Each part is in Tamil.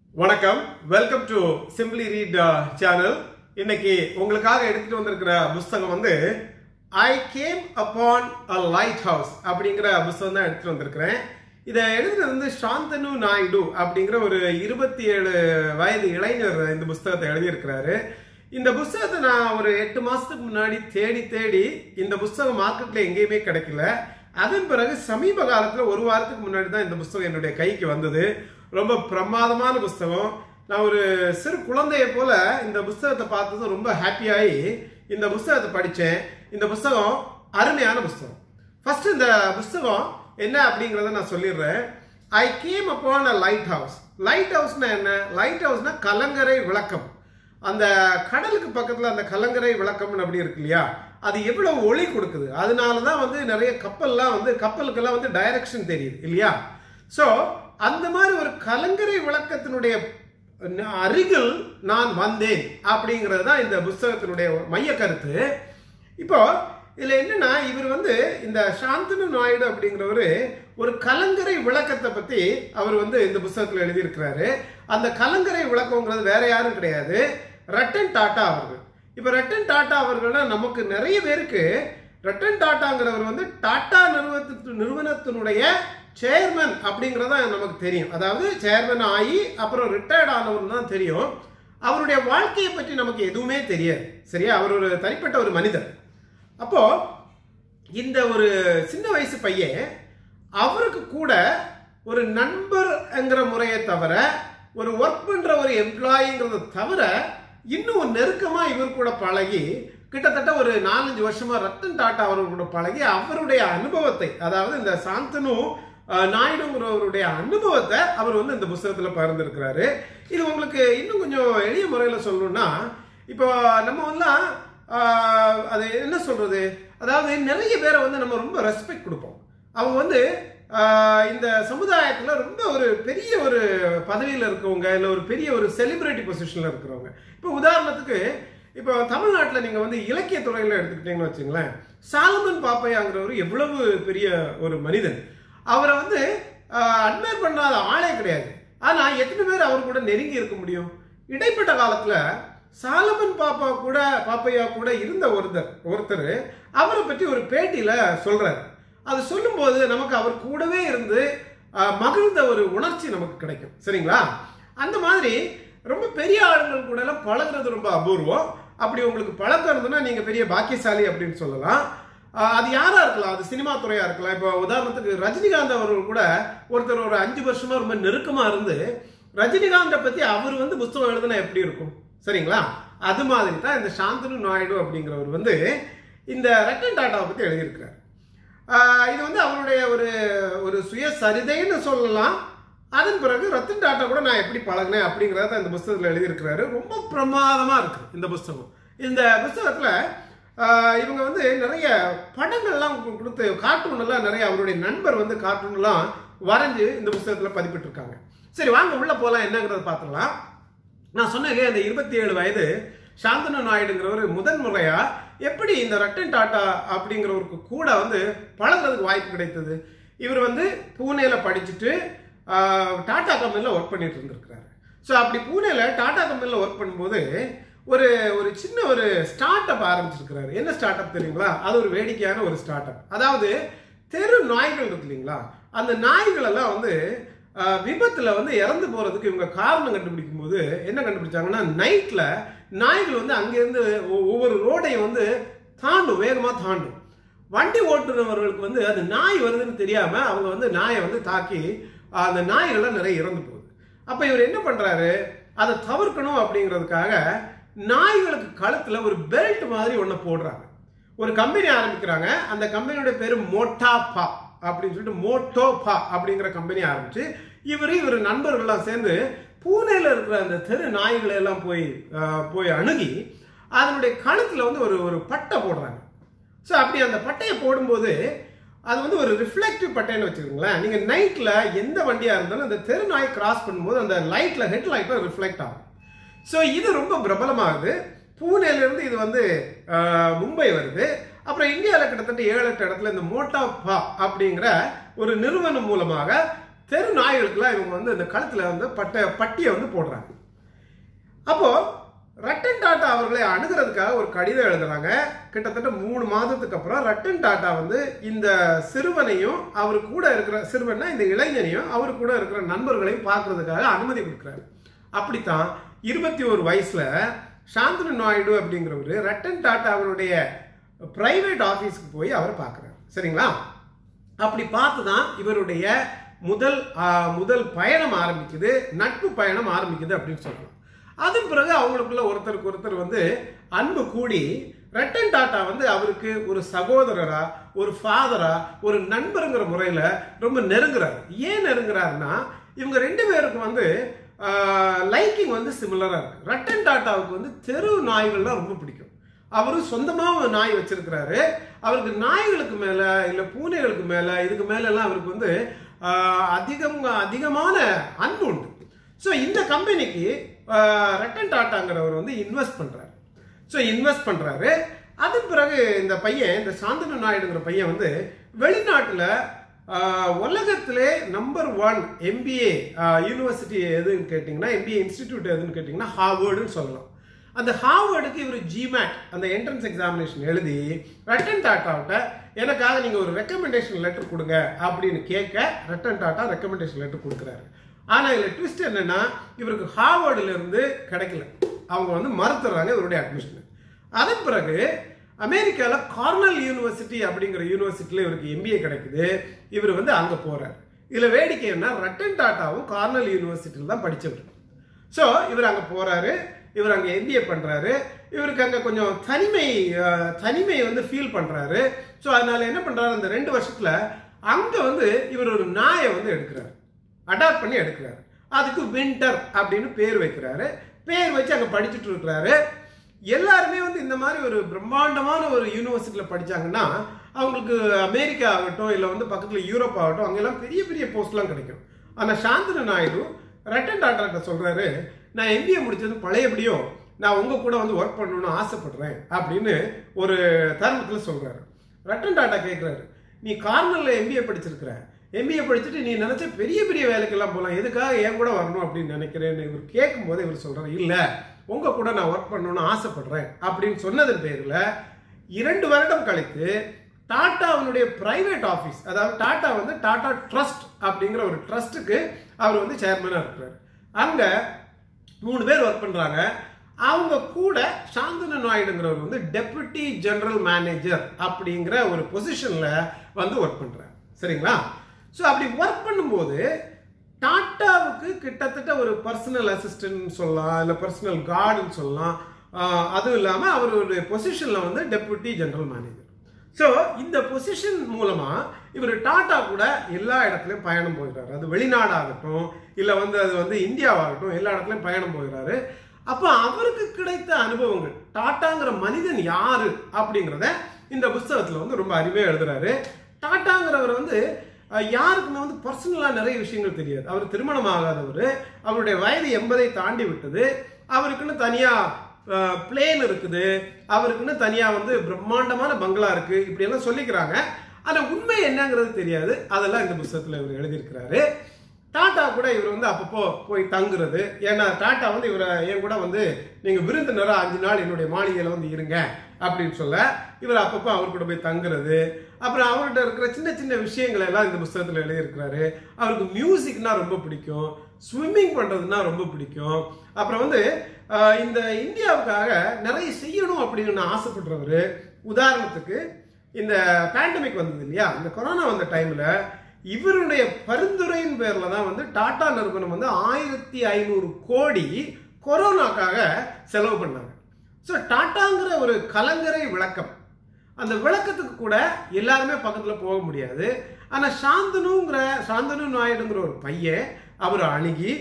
வணக்கம் welcome to simply read channel இன்னைக்கு உங்களுக்காக எடுத்துட்டு வந்திருக்கிற புஸ்தகம் வந்து I came upon a lighthouse அப்படிங்கிற புஸ்தகம் தான் எடுத்துட்டு வந்திருக்கிறேன் இதை எழுதுறது வந்து சாந்தனு நாயுடு அப்படிங்கிற ஒரு இருபத்தி ஏழு வயது இளைஞர் இந்த புஸ்தகத்தை எழுதியிருக்கிறாரு இந்த புஸ்தகத்தை நான் ஒரு எட்டு மாசத்துக்கு முன்னாடி தேடி தேடி இந்த புஸ்தகம் மார்க்கெட்ல எங்கேயுமே கிடைக்கல அதன் பிறகு சமீப காலத்துல ஒரு வாரத்துக்கு முன்னாடி தான் இந்த புஸ்தகம் என்னுடைய கைக்கு வந்தது ரொம்ப பிரமாதமான புஸ்தகம் நான் ஒரு சிறு குழந்தைய போல இந்த புஸ்தகத்தை பார்த்ததும் ரொம்ப ஹாப்பியாகி இந்த புஸ்தகத்தை படித்தேன் இந்த புஸ்தகம் அருமையான புஸ்தகம் ஃபர்ஸ்ட் இந்த புஸ்தகம் என்ன அப்படிங்கிறத நான் சொல்லிடுறேன் I came upon a lighthouse லைட் ஹவுஸ்னா என்ன லைட் ஹவுஸ்னா கலங்கரை விளக்கம் அந்த கடலுக்கு பக்கத்தில் அந்த கலங்கரை விளக்கம்னு அப்படி இருக்கு இல்லையா அது எவ்வளவு ஒளி கொடுக்குது அதனால தான் வந்து நிறைய கப்பல்லாம் வந்து கப்பலுக்கெல்லாம் வந்து டைரக்ஷன் தெரியுது இல்லையா ஸோ அந்த மாதிரி ஒரு கலங்கரை விளக்கத்தினுடைய அருகில் நான் வந்தேன் அப்படிங்கிறது தான் இந்த புஸ்தகத்தினுடைய மைய கருத்து இப்போ இதுல என்னன்னா இவர் வந்து இந்த சாந்தனு நாயுடு அப்படிங்கிறவரு ஒரு கலங்கரை விளக்கத்தை பத்தி அவர் வந்து இந்த புஸ்தகத்தில் எழுதியிருக்கிறாரு அந்த கலங்கரை விளக்கங்கிறது வேற யாரும் கிடையாது ரட்டன் டாட்டா அவர்கள் இப்ப ரட்டன் டாட்டா அவர்கள்னா நமக்கு நிறைய பேருக்கு ரட்டன் டாட்டாங்கிறவர் வந்து டாட்டா நிறுவனத்து நிறுவனத்தினுடைய சேர்மன் அப்படிங்கிறதா நமக்கு தெரியும் அதாவது சேர்மன் ஆகி அப்புறம் ரிட்டையர்ட் ஆனவர் தான் தெரியும் அவருடைய வாழ்க்கையை பற்றி நமக்கு எதுவுமே தெரியாது சரியா அவர் ஒரு தனிப்பட்ட ஒரு மனிதர் அப்போ இந்த ஒரு சின்ன வயசு பையன் அவருக்கு கூட ஒரு நண்பர்ங்கிற முறையை தவிர ஒரு ஒர்க் பண்ற ஒரு எம்ப்ளாயிங்கிறத தவிர இன்னும் நெருக்கமா இவர் கூட பழகி கிட்டத்தட்ட ஒரு நாலஞ்சு வருஷமா ரத்தன் டாட்டா அவர்கள் கூட பழகி அவருடைய அனுபவத்தை அதாவது இந்த சாந்தனு நாயுடுங்கிறவருடைய அனுபவத்தை அவர் வந்து இந்த புஸ்தகத்தில் பகிர்ந்திருக்கிறாரு இது உங்களுக்கு இன்னும் கொஞ்சம் எளிய முறையில் சொல்லணும்னா இப்போ நம்ம வந்துலாம் அது என்ன சொல்றது அதாவது நிறைய பேரை வந்து நம்ம ரொம்ப ரெஸ்பெக்ட் கொடுப்போம் அவங்க வந்து இந்த சமுதாயத்தில் ரொம்ப ஒரு பெரிய ஒரு பதவியில் இருக்கவங்க இல்லை ஒரு பெரிய ஒரு செலிபிரிட்டி பொசிஷனில் இருக்கிறவங்க இப்போ உதாரணத்துக்கு இப்போ தமிழ்நாட்டில் நீங்கள் வந்து இலக்கிய துறையில் எடுத்துக்கிட்டீங்கன்னு வச்சுங்களேன் சாலமன் பாப்பையாங்கிறவர் எவ்வளவு பெரிய ஒரு மனிதன் அவரை வந்து அட்மையர் பண்ணாத ஆளே கிடையாது ஆனால் எத்தனை பேர் அவர் கூட நெருங்கி இருக்க முடியும் இடைப்பட்ட காலத்தில் சாலமன் பாப்பா கூட பாப்பையா கூட இருந்த ஒருத்தர் ஒருத்தர் அவரை பற்றி ஒரு பேட்டியில சொல்றாரு அது சொல்லும்போது நமக்கு அவர் கூடவே இருந்து மகிழ்ந்த ஒரு உணர்ச்சி நமக்கு கிடைக்கும் சரிங்களா அந்த மாதிரி ரொம்ப பெரிய ஆளுங்கள் கூட எல்லாம் பழகுறது ரொம்ப அபூர்வம் அப்படி உங்களுக்கு பழக்கம் இருந்ததுன்னா நீங்க பெரிய பாக்கியசாலி அப்படின்னு சொல்லலாம் அது யாரா இருக்கலாம் அது சினிமா துறையா இருக்கலாம் இப்போ உதாரணத்துக்கு ரஜினிகாந்த் அவர்கள் கூட ஒருத்தர் ஒரு அஞ்சு வருஷமா ரொம்ப நெருக்கமா இருந்து ரஜினிகாந்தை பத்தி அவர் வந்து புஸ்தகம் எழுதுனா எப்படி இருக்கும் சரிங்களா அது மாதிரி தான் இந்த சாந்தனு நாயுடு அப்படிங்கிறவர் வந்து இந்த ரட்டன் டாட்டாவை பற்றி எழுதியிருக்கிறார் இது வந்து அவருடைய ஒரு ஒரு சுயசரிதைன்னு சொல்லலாம் அதன் பிறகு ரத்தன் டாட்டா கூட நான் எப்படி பழகினேன் அப்படிங்கிறத இந்த புஸ்தகத்தில் எழுதியிருக்கிறாரு ரொம்ப பிரமாதமாக இருக்கு இந்த புஸ்தகம் இந்த புஸ்தகத்தில் இவங்க வந்து நிறைய படங்கள்லாம் கொடுத்து கார்ட்டூன் எல்லாம் நிறைய அவருடைய நண்பர் வந்து கார்ட்டூன்லாம் வரைஞ்சு இந்த புஸ்தகத்தில் பதிப்பிட்டிருக்காங்க சரி வாங்க உள்ள போகலாம் என்னங்கிறத பார்த்துக்கலாம் நான் சொன்னேன் இல்லையா இந்த இருபத்தி ஏழு வயது சாந்தனு நாயுடுங்கிறவர் முதன் முறையா எப்படி இந்த ரட்டன் டாட்டா அப்படிங்கிறவருக்கு கூட வந்து பழகிறதுக்கு வாய்ப்பு கிடைத்தது இவர் வந்து பூனேல படிச்சுட்டு டாடா கம்பெனியில் ஒர்க் பண்ணிட்டு இருந்திருக்கிறாரு ஸோ அப்படி பூனேல டாடா கம்பெனியில் ஒர்க் பண்ணும்போது ஒரு ஒரு சின்ன ஒரு ஸ்டார்ட் அப் ஆரம்பிச்சிருக்கிறாரு என்ன ஸ்டார்ட் அப் தெரியுங்களா அது ஒரு வேடிக்கையான ஒரு ஸ்டார்ட் அப் அதாவது தெரு நாய்கள் இருக்கு இல்லைங்களா அந்த நாய்கள் எல்லாம் வந்து விபத்துல வந்து இறந்து போறதுக்கு இவங்க காரணம் கண்டுபிடிக்கும் போது என்ன கண்டுபிடிச்சாங்கன்னா நைட்ல நாய்கள் வந்து அங்கிருந்து ஒவ்வொரு ரோடையும் வந்து தாண்டும் வேகமா தாண்டும் வண்டி ஓட்டுறவர்களுக்கு வந்து அது நாய் வருதுன்னு தெரியாம அவங்க வந்து நாயை வந்து தாக்கி அந்த நாய்கள்லாம் நிறைய இறந்து போகுது அப்ப இவர் என்ன பண்றாரு அதை தவிர்க்கணும் அப்படிங்கிறதுக்காக நாய்களுக்கு கழுத்துல ஒரு பெல்ட் மாதிரி ஒன்று போடுறாங்க ஒரு கம்பெனி ஆரம்பிக்கிறாங்க அந்த கம்பெனியோட பேரு மோட்டாபா அப்படின்னு சொல்லிட்டு மோட்டோபா அப்படிங்கிற கம்பெனி ஆரம்பிச்சு இவர் இவர் நண்பர்கள்லாம் சேர்ந்து பூனேல இருக்கிற அந்த தெரு நாய்களை எல்லாம் போய் போய் அணுகி அதனுடைய கழுத்துல வந்து ஒரு ஒரு பட்டை போடுறாங்க ஸோ அப்படி அந்த பட்டையை போடும்போது அது வந்து ஒரு ரிஃப்ளெக்டிவ் பட்டைன்னு வச்சுக்கோங்களேன் நீங்கள் நைட்டில் எந்த வண்டியாக இருந்தாலும் அந்த தெரு நாய் கிராஸ் பண்ணும்போது அந்த லைட்டில் ஹெட் லைட்டில் ரிஃப்ளெக்ட் ஆகும் ஸோ இது ரொம்ப பிரபலமாகுது பூனேலேருந்து இது வந்து மும்பை வருது அப்புறம் இந்தியாவில் கிட்டத்தட்ட ஏழு எட்டு இடத்துல இந்த மோட்டா பா அப்படிங்கிற ஒரு நிறுவனம் மூலமாக தெரு நாய்களுக்கெல்லாம் இவங்க வந்து இந்த கழுத்துல வந்து பட்ட பட்டியை வந்து போடுறாங்க அப்போ ரட்டன் டாட்டா அவர்களை அணுகிறதுக்காக ஒரு கடிதம் எழுதுறாங்க கிட்டத்தட்ட மூணு மாதத்துக்கு அப்புறம் ரட்டன் டாட்டா வந்து இந்த சிறுவனையும் அவர் கூட இருக்கிற சிறுவனா இந்த இளைஞனையும் அவர் கூட இருக்கிற நண்பர்களையும் பார்க்கறதுக்காக அனுமதி கொடுக்குறாரு அப்படித்தான் இருபத்தி ஒரு வயசுல சாந்தனு நாயுடு அப்படிங்கிறவர் ரட்டன் டாட்டா அவருடைய பிரைவேட் ஆஃபீஸ்க்கு போய் அவரை பார்க்குறாரு சரிங்களா அப்படி பார்த்து தான் இவருடைய முதல் ஆ, முதல் பயணம் ஆரம்பிக்குது நட்பு பயணம் ஆரம்பிக்குது அப்படின்னு சொல்லலாம் அதன் பிறகு அவங்களுக்குள்ள ஒருத்தருக்கு ஒருத்தர் வந்து அன்பு கூடி ரட்டன் டாட்டா வந்து அவருக்கு ஒரு சகோதரரா ஒரு ஃபாதரா ஒரு நண்பருங்கிற முறையில் ரொம்ப நெருங்குறாரு ஏன் நெருங்குறாருன்னா இவங்க ரெண்டு பேருக்கும் வந்து லைக்கிங் வந்து சிமிலராக இருக்கு ரட்டன் டாட்டாவுக்கு வந்து தெரு நாய்கள்லாம் ரொம்ப பிடிக்கும் அவரும் சொந்தமாக ஒரு நாய் வச்சிருக்கிறாரு அவருக்கு நாய்களுக்கு மேல இல்ல பூனைகளுக்கு மேல இதுக்கு மேல எல்லாம் அவருக்கு வந்து ஆஹ், அதிகம் அதிகமான அன்பு உண்டு ஸோ இந்த கம்பெனிக்கு ரட்டன் டாட்டாங்கிறவர் வந்து இன்வெஸ்ட் பண்றாரு ஸோ இன்வெஸ்ட் பண்றாரு அதன் பிறகு இந்த பையன் இந்த சாந்தனு நாயுடுங்கிற பையன் வந்து வெளிநாட்டுல ஆஹ், உலகத்திலே நம்பர் ஒன் எம்பிஏ யூனிவர்சிட்டி எதுன்னு கேட்டிங்கன்னா எம்பிஏ இன்ஸ்டிடியூட் எதுன்னு கேட்டிங்கன்னா ஹார்வர்டுன்னு சொல்லலாம் அந்த ஹார்வர்டுக்கு இவர் ஜிமேட் அந்த என்ட்ரன்ஸ் எக்ஸாமினேஷன் எழுதி ரட்டன் டாட்டாவிட்ட எனக்காக நீங்க ஒரு ரெக்கமெண்டேஷன் லெட்டர் கொடுங்க அப்படின்னு கேட்க ரட்டன் டாட்டா ரெக்கமெண்டேஷன் லெட்டர் கொடுக்குறாரு ஆனா இதுல ட்விஸ்ட் என்னன்னா இவருக்கு ஹார்வர்டுல இருந்து கிடைக்கல அவங்க வந்து மறுத்துறாங்க இவருடைய அட்மிஷன் அதன் பிறகு அமெரிக்கால கார்னல் யூனிவர்சிட்டி அப்படிங்கிற யூனிவர்சிட்டியில் இவருக்கு எம்பிஏ கிடைக்குது இவர் வந்து அங்க போறாரு இதுல வேடிக்கை என்ன ரட்டன் டாட்டாவும் கார்னல் யூனிவர்சிட்டியில் தான் படிச்சவர் ஸோ இவர் அங்கே போறாரு இவர் அங்கே எம்பிஏ பண்றாரு இவருக்கு அங்கே கொஞ்சம் தனிமை அஹ், தனிமை வந்து ஃபீல் பண்றாரு ஸோ அதனால என்ன பண்றாரு அந்த ரெண்டு வருஷத்துல அங்க வந்து இவர் ஒரு நாயை வந்து எடுக்கிறாரு அடாப்ட் பண்ணி எடுக்கிறாரு அதுக்கு வின்டர் அப்படின்னு பேர் வைக்கிறாரு பேர் வச்சு அங்கே படிச்சுட்டு இருக்கிறாரு எல்லாருமே வந்து இந்த மாதிரி ஒரு பிரம்மாண்டமான ஒரு யூனிவர்சிட்டியில் படிச்சாங்கன்னா அவங்களுக்கு அமெரிக்கா ஆகட்டும் இல்லை வந்து பக்கத்தில் யூரோப் ஆகட்டும் அங்கெல்லாம் பெரிய பெரிய போஸ்ட்லாம் கிடைக்கும் ஆனால் சாந்தனு நாயுடு ரட்டன் டாக்டர்கிட்ட சொல்றாரு நான் எம்பிஏ முடிச்சது பழையபடியும் நான் உங்க கூட வந்து ஒர்க் பண்ணணும்னு ஆசைப்படுறேன் அப்படின்னு ஒரு தருணத்தில் சொல்றாரு ரட்டன் டாட்டா கேட்குறாரு நீ கார்னரில் எம்பிஏ படிச்சிருக்கிற எம்பிஏ படிச்சுட்டு நீ நினைச்ச பெரிய பெரிய வேலைக்கெல்லாம் போகலாம் எதுக்காக என் கூட வரணும் அப்படின்னு நினைக்கிறேன்னு இவர் கேட்கும்போது இவர் சொல்றாரு இல்ல உங்க கூட நான் ஒர்க் பண்ணணும்னு ஆசைப்படுறேன் அப்படின்னு சொன்னதன் பேர்ல இரண்டு வருடம் கழித்து டாட்டாவினுடைய பிரைவேட் ஆஃபீஸ் அதாவது டாட்டா வந்து டாடா ட்ரஸ்ட் அப்படிங்கிற ஒரு ட்ரஸ்ட்டுக்கு அவர் வந்து சேர்மனாக இருக்கிறார் அங்க மூணு பேர் ஒர்க் பண்றாங்க அவங்க கூட சாந்தனு நாயுடுங்கிறவர் வந்து டெபுட்டி ஜெனரல் மேனேஜர் அப்படிங்கிற ஒரு பொசிஷன்ல வந்து ஒர்க் பண்றாரு சரிங்களா ஸோ அப்படி ஒர்க் பண்ணும்போது டாட்டாவுக்கு கிட்டத்தட்ட ஒரு பர்சனல் அசிஸ்டன்ட் சொல்லலாம் இல்லை பர்சனல் கார்டுன்னு சொல்லலாம் ஆஹ் அதுவும் இல்லாமல் அவருடைய பொசிஷனில் வந்து டெபுட்டி ஜெனரல் மேனேஜர் ஸோ இந்த பொசிஷன் மூலமா இவர் டாடா கூட எல்லா இடத்துலையும் பயணம் போகிறாரு அது வெளிநாடாகட்டும் இல்லை வந்து அது வந்து இந்தியாவாகட்டும் எல்லா இடத்துலையும் பயணம் போகிறாரு அப்போ அவருக்கு கிடைத்த அனுபவங்கள் டாட்டாங்கிற மனிதன் யாரு அப்படிங்கிறத இந்த புஸ்தகத்தில் வந்து ரொம்ப அருமையாக எழுதுறாரு டாட்டாங்கிறவர் வந்து அஹ், யாருக்குமே வந்து பர்சனலாக நிறைய விஷயங்கள் தெரியாது அவர் திருமணம் ஆகாதவர் அவருடைய வயது எண்பதை தாண்டி விட்டது அவருக்குன்னு தனியாக பிளேன் இருக்குது அவருக்குன்னு தனியா வந்து பிரம்மாண்டமான பங்களா இருக்கு இப்படி எல்லாம் சொல்லிக்கிறாங்க ஆனா உண்மை என்னங்கிறது தெரியாது அதெல்லாம் இந்த புத்தகத்துல இவர் எழுதியிருக்கிறாரு டாடா கூட இவர் வந்து அப்பப்போ போய் தங்குறது ஏன்னா டாடா வந்து இவரை என் கூட வந்து நீங்க விருந்தினரா அஞ்சு நாள் என்னுடைய மாளிகையில வந்து இருங்க அப்படின்னு சொல்ல இவர் அப்பப்போ அவர் கூட போய் தங்குறது அப்புறம் அவர்கிட்ட இருக்கிற சின்ன சின்ன விஷயங்கள் எல்லாம் இந்த புஸ்தகத்துல எழுதியிருக்கிறாரு அவருக்கு மியூசிக்னா ரொம்ப பிடிக்கும் ஸ்விம்மிங் பண்றதுன்னா ரொம்ப பிடிக்கும் அப்புறம் வந்து ஆஹ், இந்த இந்தியாவுக்காக நிறைய செய்யணும் அப்படின்னு ஆசைப்படுறவர் உதாரணத்துக்கு இந்த பேண்டமிக் வந்தது இல்லையா இந்த கொரோனா வந்த டைம்ல இவருடைய பரிந்துரையின் பேர்ல தான் வந்து டாடா நிறுவனம் வந்து ஆயிரத்தி ஐநூறு கோடி கொரோனாக்காக செலவு பண்ணாங்க ஸோ டாட்டாங்கிற ஒரு கலங்கரை விளக்கம் அந்த விளக்கத்துக்கு கூட எல்லாருமே பக்கத்துல போக முடியாது ஆனா சாந்தனுங்கிற சாந்தனு நாயுடுங்கிற ஒரு பையன் அவர் அணுகி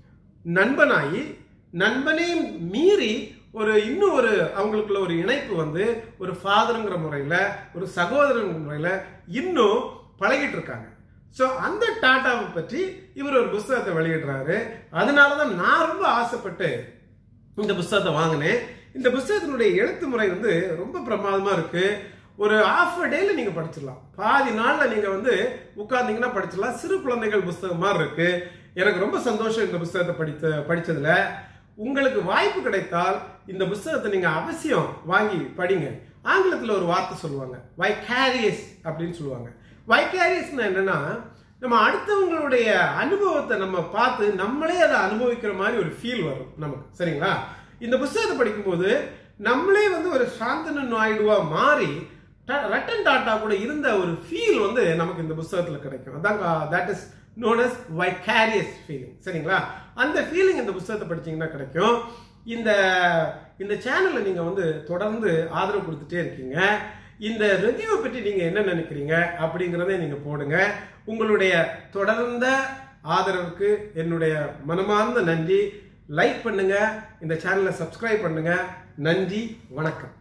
நண்பனாகி நண்பனையும் மீறி ஒரு இன்னும் ஒரு அவங்களுக்குள்ள ஒரு இணைப்பு வந்து ஒரு ஃபாதருங்கிற முறையில் ஒரு சகோதரன் முறையில் இன்னும் பழகிட்டு இருக்காங்க ஸோ அந்த டாட்டாவை பற்றி இவர் ஒரு புஸ்தகத்தை வெளியிடுறாரு அதனால தான் நான் ரொம்ப ஆசைப்பட்டு இந்த புஸ்தகத்தை வாங்கினேன் இந்த புஸ்தகத்தினுடைய எழுத்து முறை வந்து ரொம்ப பிரமாதமா இருக்கு ஒரு ஆஃப் அ டேல நீங்க படிச்சிடலாம் பாதி நாள்ல நீங்க வந்து உட்கார்ந்தீங்கன்னா படிச்சிடலாம் சிறு குழந்தைகள் புஸ்தகம் மாதிரி இருக்கு எனக்கு ரொம்ப சந்தோஷம் இந்த புஸ்தகத்தை படித்த படிச்சதுல உங்களுக்கு வாய்ப்பு கிடைத்தால் இந்த புஸ்தகத்தை நீங்க அவசியம் வாங்கி படிங்க ஆங்கிலத்துல ஒரு வார்த்தை சொல்லுவாங்க வைகாரியஸ் அப்படின்னு சொல்லுவாங்க வைகாரியஸ்னா என்னன்னா நம்ம அடுத்தவங்களுடைய அனுபவத்தை நம்ம பார்த்து நம்மளே அதை அனுபவிக்கிற மாதிரி ஒரு ஃபீல் வரும் நமக்கு சரிங்களா இந்த புஸ்தகத்தை படிக்கும்போது நம்மளே வந்து ஒரு சாந்தனு நாயுடுவா மாறி ட- ரட்டன் டாட்டா கூட இருந்த ஒரு ஃபீல் வந்து நமக்கு இந்த புஸ்தகத்துல கிடைக்கும் அதான் that is known as vicarious feeling சரிங்களா அந்த ஃபீலிங் இந்த புஸ்தகத்தை படிச்சீங்கன்னா கிடைக்கும் இந்த இந்த சேனலை நீங்க வந்து தொடர்ந்து ஆதரவு கொடுத்துட்டே இருக்கீங்க இந்த ரிவ்யூவை பற்றி நீங்க என்ன நினைக்கிறீங்க அப்படிங்கிறதை நீங்க போடுங்க உங்களுடைய தொடர்ந்த ஆதரவுக்கு என்னுடைய மனமார்ந்த நன்றி லைக் பண்ணுங்க இந்த சேனலை சப்ஸ்கிரைப் பண்ணுங்க நன்றி வணக்கம்